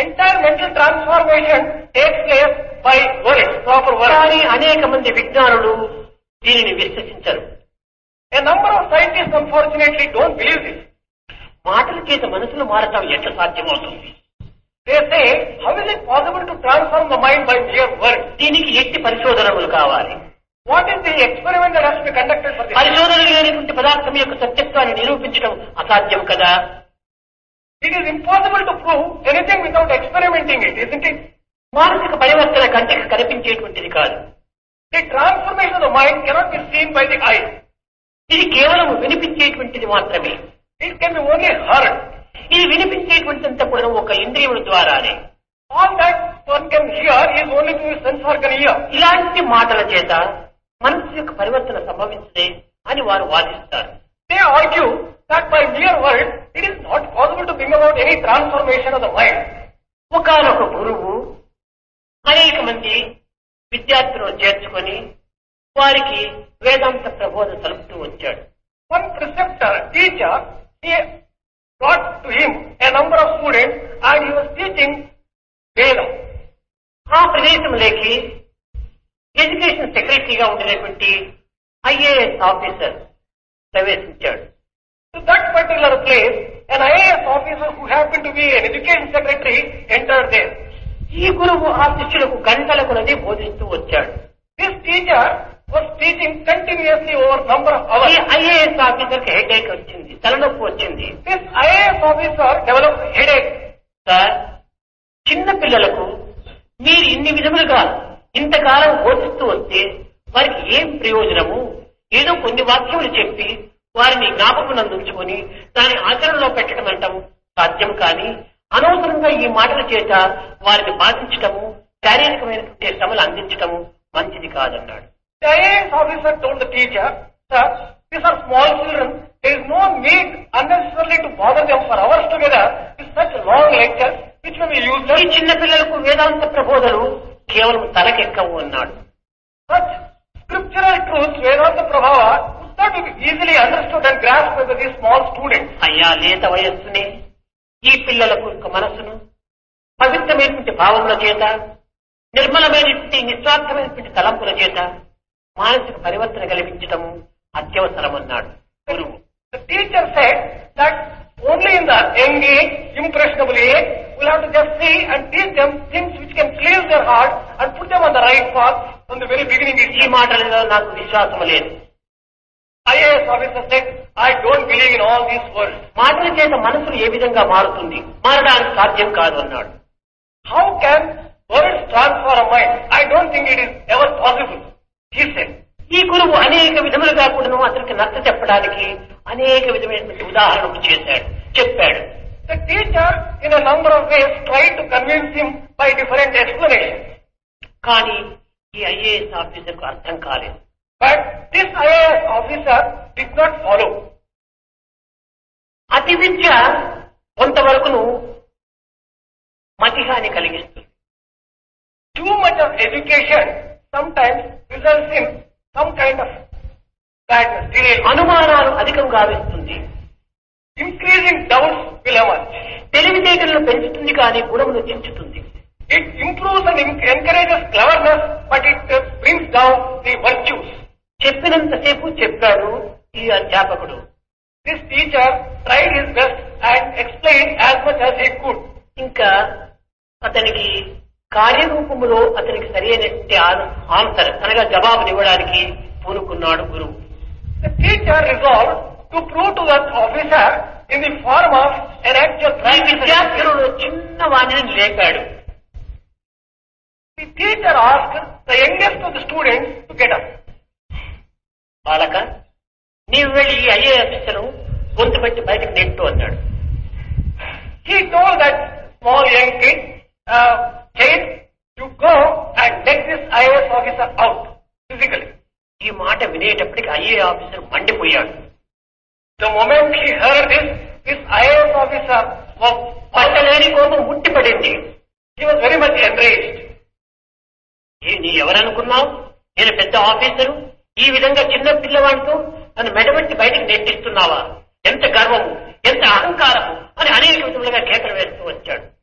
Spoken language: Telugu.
entire mental transformation takes place by words, proper words. కానీ అనేక మంది విజ్ఞానులు దీనిని విశ్వసించరు A number of scientists unfortunately don't believe this. మాటల చేత మనసులు మారటం ఎట్లా సాధ్యమవుతుంది They say, how is it possible to transform the mind by mere words? దీనికి ఎట్టి పరిశోధనలు కావాలి What is the experiment that has to be conducted for this? పరిశోధనలు లేనటువంటి పదార్థం యొక్క సత్యత్వాన్ని నిరూపించడం అసాధ్యం కదా It is impossible to prove anything without experimenting it, isn't it? మానసిక పరివర్తన కంటికి కనిపించేటువంటిది కాదు The transformation of the mind cannot be seen by the eye. ఇది కేవలం వినిపించేటువంటిది మాత్రమే It can be only heard. ఇది వినిపించేటువంటిదంతా కూడా ఒక ఇంద్రియముల ద్వారానే All that one can hear is only to the sense organ ear. ఇలాంటి మాటల చేత మనసు యొక్క పరివర్తన సంభవించదే అని వారు వాదిస్తారు They argue that by mere word, it is not possible to bring about any transformation of the mind. ఒకనొక గురువు అనేక మంది విద్యార్థులను చేర్చుకొని వారికి వేదాంత ప్రబోధ సలుపుతూ వచ్చాడు One preceptor, teacher, he brought to him a number of students and he was teaching Vedam. ఆ ప్రదేశంలోకి ఎడ్యుకేషన్ సెక్రటరీగా ఉండినటువంటి ఐఏఎస్ ఆఫీసర్ ప్రవేశించాడు To that particular place, an IAS officer who happened to be an education secretary entered there. ఈ గురువు ఆ శిష్యులకు గంటల కొలది బోధిస్తూ వచ్చాడు This teacher was teaching continuously over number of ఈ hours. ఐఏఎస్ ఆఫీసర్ కి హెడేక్ వచ్చింది తలనొప్పి వచ్చింది This IAS officer developed headache. Sir చిన్న పిల్లలకు మీరు ఇన్ని విధములుగా ఇంతకాలం బోధిస్తూ వస్తే వారికి ఏం ప్రయోజనము ఏదో కొన్ని వాక్యములు చెప్పి వారిని జ్ఞాపకం ఉంచుకొని దాని ఆచరణలో పెట్టడం అంటాం సాధ్యం కానీ అనవసరంగా ఈ మాటల చేత వారిని బాధించటము శారీరకమైనటువంటి శ్రమలు అందించటము మంచిది కాదన్నాడు The IAS officer told the teacher, Sir, these are small children. There is no need unnecessarily to bother them for hours together with such long lectures which may be ఈ useless. చిన్న పిల్లలకు వేదాంత ప్రబోధలు కేవలం తలకెక్కవు అన్నాడు Such scriptural truths, Vedanta Prabhava, could not be easily understood and grasped by these small students. అయ్యా లేత వయస్సునే ఈ పిల్లలకు యొక్క మనస్సును పవిత్రమైనటువంటి భావముల చేత నిర్మలమైనటువంటి నిస్వార్థమైనటువంటి తలంపుల చేత మానసిక పరివర్తన కలిగించటము అత్యవసరమన్నాడు గురువు The teacher said that only in the young age, impressionable age, we'll have to just see and teach them things which can please their heart and put them on the right path from the very beginning ఈ itself. మాటలలో నాకు విశ్వాసం లేదు IAS officer said, I don't believe in all these words. మాటల చేత మనసులు ఏ విధంగా మారుతుంది మారడానికి సాధ్యం కాదు అన్నాడు How can words transform a mind? I don't think it is ever possible. He said, ఈ గురువు అనేక విధములుగా కూడాను అతనికి నచ్చ చెప్పడానికి అనేక విధమైనటువంటి ఉదాహరణలు చేశాడు చెప్పాడు the teacher in a number of ways tried to convince him by different explanations. కానీ ఈ ఐఏఎస్ ఆఫీసర్కు అర్థం కాలేదు But this IAS officer did not follow. అతి విద్య కొంతవరకును మతిహాని కలిగిస్తుంది Too much of education sometimes results in some kind of badness, delay. అనుమానాలు అధికంగా గావిస్తుంది Increasing doubts will emerge. తెలివితేటలను పెంచుతుంది కానీ గుణమును చించుతుంది It improves and en- encourages cleverness, but it uh, brings down the virtues. చెప్పినంతసేపు చెప్పాడు ఈ అధ్యాపకుడు This teacher tried his best and explained as much as he could. ఇంకా అతనికి కార్యరూపములో అతనికి సరైనటువంటి ఆన్సర్ అనగా జవాబునివ్వడానికి పూనుకున్నాడు గురువు The teacher resolved to prove to that officer in the form of an actual ఈ practice. విద్యార్థులను చిన్న వాణిని లేపాడు The teacher asked the youngest of the students to get up. బాలక నీవు వెళ్ళి ఈ ఐఏ ఆఫీసరు గొంతు పెట్టి బయటకు నెట్టు అన్నాడు He told that small young kid, uh, child, you go and let this IAS officer out physically. ఈ మాట వినేటప్పటికి ఐఏ ఆఫీసర్ మండిపోయాడు The moment he heard this, this IAS officer was పట్టలేని కోపం ముట్టిపడింది he was very much enraged. ఏ నీ ఎవరనుకున్నావు నేను పెద్ద ఆఫీసరు ఈ విధంగా చిన్న పిల్లవాడితో నన్ను మెడబెట్టి బయటకు నెట్టిస్తున్నావా ఎంత గర్వము ఎంత అహంకారము అని అనేక విధములుగా కేకలు వేస్తూ వచ్చాడు